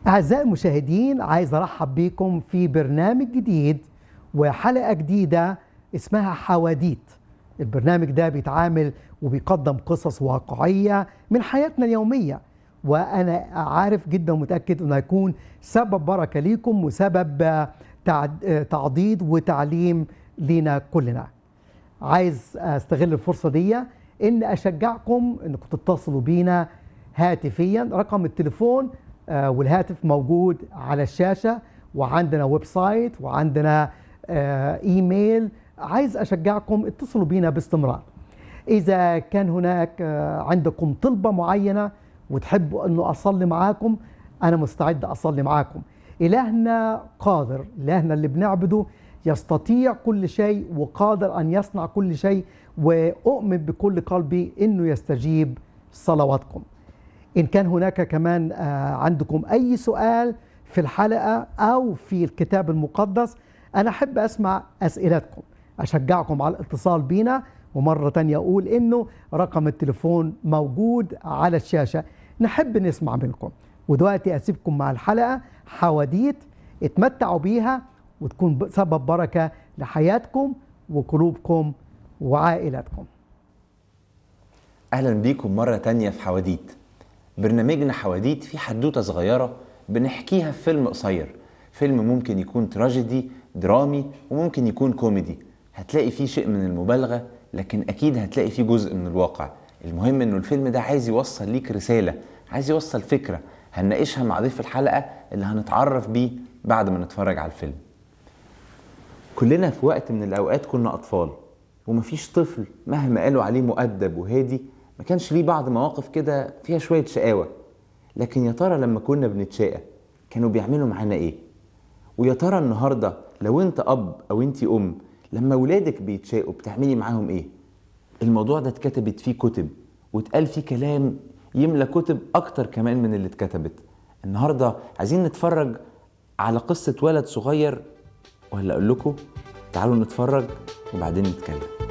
أعزائي المشاهدين عايز أرحب بكم في برنامج جديد وحلقة جديدة اسمها حواديت البرنامج ده بيتعامل وبيقدم قصص واقعية من حياتنا اليومية وأنا عارف جدا ومتأكد أنه هيكون سبب بركة ليكم وسبب تعد- تعضيد وتعليم لينا كلنا عايز استغل الفرصه دي ان اشجعكم انكم تتصلوا بينا هاتفيا رقم التليفون آه، والهاتف موجود على الشاشه وعندنا ويب سايت وعندنا آه، ايميل عايز اشجعكم اتصلوا بينا باستمرار اذا كان هناك آه، عندكم طلبه معينه وتحبوا انه اصلي معاكم انا مستعد اصلي معاكم الهنا قادر الهنا اللي بنعبده يستطيع كل شيء وقادر ان يصنع كل شيء واؤمن بكل قلبي انه يستجيب صلواتكم ان كان هناك كمان آه، عندكم اي سؤال في الحلقه او في الكتاب المقدس انا احب اسمع اسئلتكم اشجعكم على الاتصال بينا ومره تانية اقول انه رقم التليفون موجود على الشاشه نحب نسمع منكم ودلوقتي اسيبكم مع الحلقه حواديت اتمتعوا بيها وتكون ب- سبب بركه لحياتكم وقلوبكم وعائلاتكم اهلا بيكم مرة تانية في حواديت برنامجنا حواديت فيه حدوتة صغيرة بنحكيها في فيلم قصير فيلم ممكن يكون تراجيدي درامي وممكن يكون كوميدي هتلاقي فيه شيء من المبالغة لكن اكيد هتلاقي فيه جزء من الواقع المهم انه الفيلم ده عايز يوصل ليك رسالة عايز يوصل فكرة هنناقشها مع ضيف الحلقة اللي هنتعرف بيه بعد ما نتفرج على الفيلم كلنا في وقت من الأوقات كنا أطفال ومفيش طفل مهما قالوا عليه مؤدب وهادي ما كانش ليه بعض مواقف كده فيها شوية شقاوة لكن يا ترى لما كنا بنتشقى كانوا بيعملوا معانا إيه؟ ويا ترى النهاردة لو أنت أب أو أنت أم لما ولادك بيتشقوا بتعملي معاهم إيه؟ الموضوع ده اتكتبت فيه كتب واتقال فيه كلام يملى كتب أكتر كمان من اللي اتكتبت النهاردة عايزين نتفرج على قصة ولد صغير ولا أقول لكم تعالوا نتفرج وبعدين نتكلم